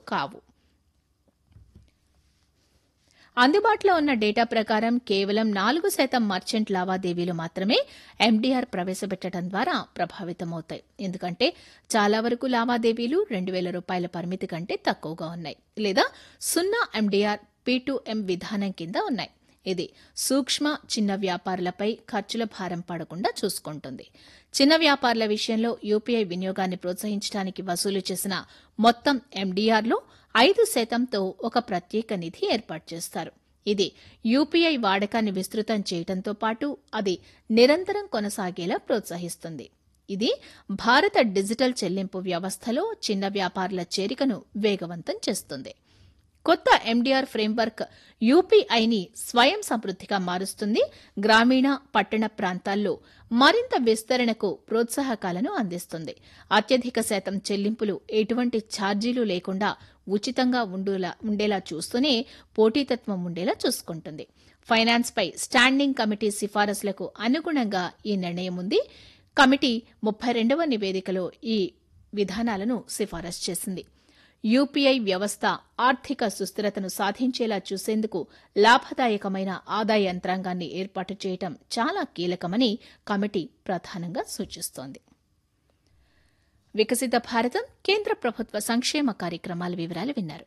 కావు అందుబాటులో ఉన్న డేటా ప్రకారం కేవలం నాలుగు శాతం మర్చెంట్ లావాదేవీలు మాత్రమే ఎండీఆర్ ప్రవేశపెట్టడం ద్వారా ప్రభావితమవుతాయి ఎందుకంటే చాలా వరకు లావాదేవీలు రెండు వేల రూపాయల పరిమితి కంటే తక్కువగా ఉన్నాయి లేదా సున్నా ఎండీఆర్ పీ2ఎం విధానం కింద ఉన్నాయి ఇది సూక్ష్మ చిన్న వ్యాపారులపై ఖర్చుల భారం పడకుండా చూసుకుంటుంది చిన్న వ్యాపారుల విషయంలో యూపీఐ వినియోగాన్ని ప్రోత్సహించడానికి వసూలు చేసిన మొత్తం ఎండీఆర్లో ఐదు శాతంతో ఒక ప్రత్యేక నిధి ఏర్పాటు చేస్తారు ఇది యూపీఐ వాడకాన్ని విస్తృతం చేయడంతో పాటు అది నిరంతరం కొనసాగేలా ప్రోత్సహిస్తుంది ఇది భారత డిజిటల్ చెల్లింపు వ్యవస్థలో చిన్న వ్యాపారుల చేరికను వేగవంతం చేస్తుంది కొత్త ఎండీఆర్ ఫ్రేమ్వర్క్ యూపీఐని స్వయం సమృద్ధిగా మారుస్తుంది గ్రామీణ పట్టణ ప్రాంతాల్లో మరింత విస్తరణకు ప్రోత్సాహకాలను అందిస్తుంది అత్యధిక శాతం చెల్లింపులు ఎటువంటి ఛార్జీలు లేకుండా ఉచితంగా ఉండులా ఉండేలా చూస్తూనే పోటీతత్వం ఉండేలా చూసుకుంటుంది ఫైనాన్స్పై స్టాండింగ్ కమిటీ సిఫారసులకు అనుగుణంగా ఈ నిర్ణయం ఉంది కమిటీ ముప్పై రెండవ నివేదికలో ఈ విధానాలను సిఫారసు చేసింది యూపీఐ వ్యవస్థ ఆర్థిక సుస్థిరతను సాధించేలా చూసేందుకు లాభదాయకమైన ఆదాయ యంత్రాంగాన్ని ఏర్పాటు చేయటం చాలా కీలకమని కమిటీ ప్రధానంగా సూచిస్తోంది వికసిత భారతం కేంద్ర ప్రభుత్వ సంక్షేమ కార్యక్రమాల వివరాలు విన్నారు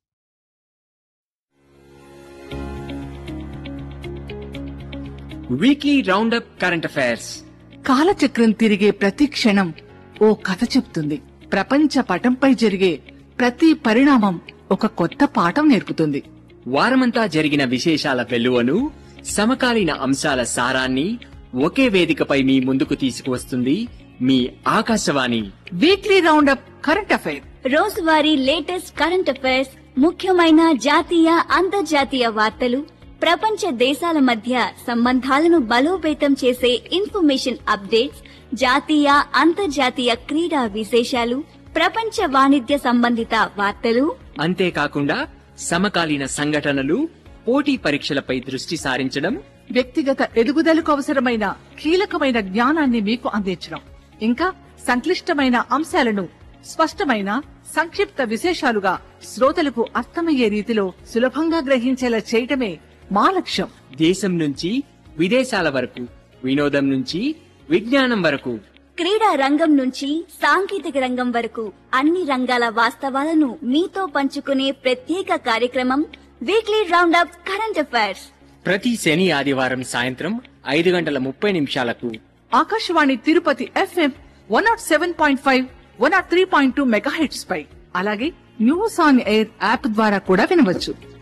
వీక్లీ రౌండప్ కరెంట్ అఫైర్స్ కాలచక్రం తిరిగే ప్రతి క్షణం ఓ కథ చెప్తుంది ప్రపంచ పటంపై జరిగే ప్రతి పరిణామం ఒక కొత్త పాఠం నేర్పుతుంది వారమంతా జరిగిన విశేషాల వెలువను సమకాలీన అంశాల సారాన్ని ఒకే వేదికపై మీ ముందుకు తీసుకువస్తుంది మీ Akashvani weekly roundup current affair రోజువారీ లేటెస్ట్ కరెంట్ అఫైర్స్ ముఖ్యమైన జాతీయ అంతర్జాతీయ వార్తలు ప్రపంచ దేశాల మధ్య సంబంధాలను బలోపేతం చేసే ఇన్ఫర్మేషన్ అప్డేట్స్ జాతీయ అంతర్జాతీయ క్రీడా విశేషాలు ప్రపంచ వాణిజ్య సంబంధిత వార్తలు అంతేకాకుండా సమకాలీన సంఘటనలు పోటీ పరీక్షలపై దృష్టి సారించడం వ్యక్తిగత ఎదుగుదలకు అవసరమైన కీలకమైన జ్ఞానాన్ని మీకు అందించడం ఇంకా సంక్లిష్టమైన అంశాలను స్పష్టమైన సంక్షిప్త విశేషాలుగా శ్రోతలకు అర్థమయ్యే రీతిలో సులభంగా గ్రహించేలా చేయటమే మా లక్ష్యం దేశం నుంచి విదేశాల వరకు వినోదం నుంచి విజ్ఞానం వరకు క్రీడా రంగం నుంచి సాంకేతిక రంగం వరకు అన్ని రంగాల వాస్తవాలను మీతో పంచుకునే ప్రత్యేక కార్యక్రమం వీక్లీ రౌండప్ కరెంట్ అఫైర్స్ ప్రతి శని ఆదివారం సాయంత్రం ఐదు గంటల ముప్పై నిమిషాలకు Akashvani Tirupati FM one nought seven point five one nought three point two mega పై అలాగే న్యూస్ ఆన్ ఎయిర్ యాప్ ద్వారా కూడా వినవచ్చు